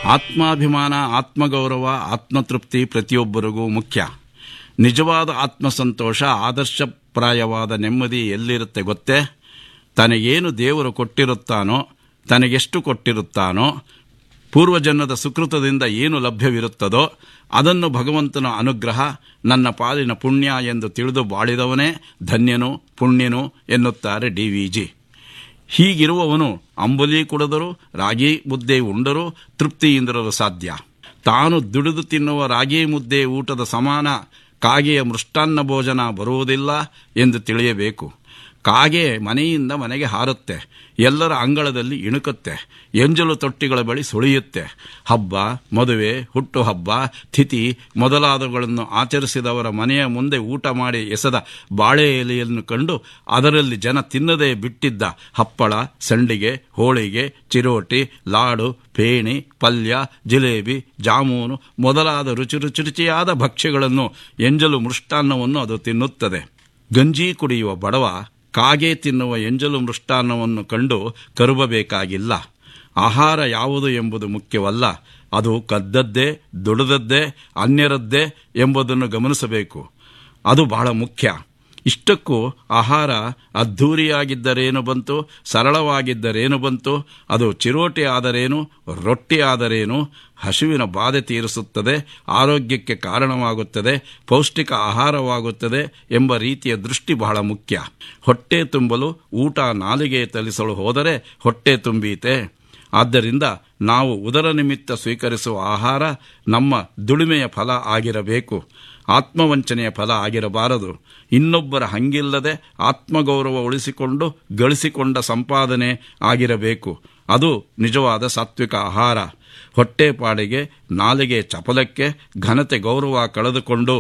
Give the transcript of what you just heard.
ಆತ್ಮಾಭಿಮಾನ ಆತ್ಮಗೌರವ ಆತ್ಮತೃಪ್ತಿ ಪ್ರತಿಯೊಬ್ಬರಿಗೂ ಮುಖ್ಯ ನಿಜವಾದ ಆತ್ಮಸಂತೋಷ ಆದರ್ಶಪ್ರಾಯವಾದ ನೆಮ್ಮದಿ ಎಲ್ಲಿರುತ್ತೆ ಗೊತ್ತೇ ತನಗೇನು ದೇವರು ಕೊಟ್ಟಿರುತ್ತಾನೋ ತನಗೆಷ್ಟು ಕೊಟ್ಟಿರುತ್ತಾನೋ ಪೂರ್ವಜನ್ಮದ ಸುಕೃತದಿಂದ ಏನು ಲಭ್ಯವಿರುತ್ತದೋ ಅದನ್ನು ಭಗವಂತನ ಅನುಗ್ರಹ ನನ್ನ ಪಾಲಿನ ಪುಣ್ಯ ಎಂದು ತಿಳಿದು ಬಾಳಿದವನೇ ಧನ್ಯನು ಪುಣ್ಯನು ಎನ್ನುತ್ತಾರೆ ಡಿ ವಿ ಜಿ ಹೀಗಿರುವವನು ಅಂಬುಲಿ ಕುಡಿದರೂ ರಾಗಿ ಮುದ್ದೆ ಉಂಡರೂ ತೃಪ್ತಿಯಿಂದಿರಲು ಸಾಧ್ಯ ತಾನು ದುಡಿದು ತಿನ್ನುವ ರಾಗಿ ಮುದ್ದೆ ಊಟದ ಸಮಾನ ಕಾಗೆಯ ಮೃಷ್ಟಾನ್ನ ಭೋಜನ ಬರುವುದಿಲ್ಲ ಎಂದು ತಿಳಿಯಬೇಕು ಕಾಗೆ ಮನೆಯಿಂದ ಮನೆಗೆ ಹಾರುತ್ತೆ ಎಲ್ಲರ ಅಂಗಳದಲ್ಲಿ ಇಣುಕುತ್ತೆ ಎಂಜಲು ತೊಟ್ಟಿಗಳ ಬಳಿ ಸುಳಿಯುತ್ತೆ ಹಬ್ಬ ಮದುವೆ ಹುಟ್ಟುಹಬ್ಬ ತಿಥಿ ಮೊದಲಾದವುಗಳನ್ನು ಆಚರಿಸಿದವರ ಮನೆಯ ಮುಂದೆ ಊಟ ಮಾಡಿ ಎಸೆದ ಬಾಳೆ ಎಲೆಯನ್ನು ಕಂಡು ಅದರಲ್ಲಿ ಜನ ತಿನ್ನದೇ ಬಿಟ್ಟಿದ್ದ ಹಪ್ಪಳ ಸಂಡಿಗೆ ಹೋಳಿಗೆ ಚಿರೋಟಿ ಲಾಡು ಪೇಣಿ ಪಲ್ಯ ಜಿಲೇಬಿ ಜಾಮೂನು ಮೊದಲಾದ ರುಚಿ ರುಚಿ ರುಚಿಯಾದ ಭಕ್ಷ್ಯಗಳನ್ನು ಎಂಜಲು ಮೃಷ್ಟಾನ್ನವನ್ನು ಅದು ತಿನ್ನುತ್ತದೆ ಗಂಜಿ ಕುಡಿಯುವ ಬಡವ ಕಾಗೆ ತಿನ್ನುವ ಎಂಜಲು ಮೃಷ್ಟಾನ್ನವನ್ನು ಕಂಡು ಕರುಬಬೇಕಾಗಿಲ್ಲ ಆಹಾರ ಯಾವುದು ಎಂಬುದು ಮುಖ್ಯವಲ್ಲ ಅದು ಕದ್ದದ್ದೇ ದುಡಿದದ್ದೇ ಅನ್ಯರದ್ದೇ ಎಂಬುದನ್ನು ಗಮನಿಸಬೇಕು ಅದು ಬಹಳ ಮುಖ್ಯ ಇಷ್ಟಕ್ಕೂ ಆಹಾರ ಅದ್ಧೂರಿಯಾಗಿದ್ದರೇನು ಬಂತು ಸರಳವಾಗಿದ್ದರೇನು ಬಂತು ಅದು ಚಿರೋಟಿ ಆದರೇನು ರೊಟ್ಟಿ ಆದರೇನು ಹಸುವಿನ ಬಾಧೆ ತೀರಿಸುತ್ತದೆ ಆರೋಗ್ಯಕ್ಕೆ ಕಾರಣವಾಗುತ್ತದೆ ಪೌಷ್ಟಿಕ ಆಹಾರವಾಗುತ್ತದೆ ಎಂಬ ರೀತಿಯ ದೃಷ್ಟಿ ಬಹಳ ಮುಖ್ಯ ಹೊಟ್ಟೆ ತುಂಬಲು ಊಟ ನಾಲಿಗೆ ತಲಿಸಲು ಹೋದರೆ ಹೊಟ್ಟೆ ತುಂಬೀತೆ ಆದ್ದರಿಂದ ನಾವು ಉದರ ನಿಮಿತ್ತ ಸ್ವೀಕರಿಸುವ ಆಹಾರ ನಮ್ಮ ದುಡಿಮೆಯ ಫಲ ಆಗಿರಬೇಕು ಆತ್ಮವಂಚನೆಯ ಫಲ ಆಗಿರಬಾರದು ಇನ್ನೊಬ್ಬರ ಹಂಗಿಲ್ಲದೆ ಆತ್ಮಗೌರವ ಉಳಿಸಿಕೊಂಡು ಗಳಿಸಿಕೊಂಡ ಸಂಪಾದನೆ ಆಗಿರಬೇಕು ಅದು ನಿಜವಾದ ಸಾತ್ವಿಕ ಆಹಾರ ಹೊಟ್ಟೆಪಾಡಿಗೆ ನಾಲಿಗೆ ಚಪಲಕ್ಕೆ ಘನತೆ ಗೌರವ ಕಳೆದುಕೊಂಡು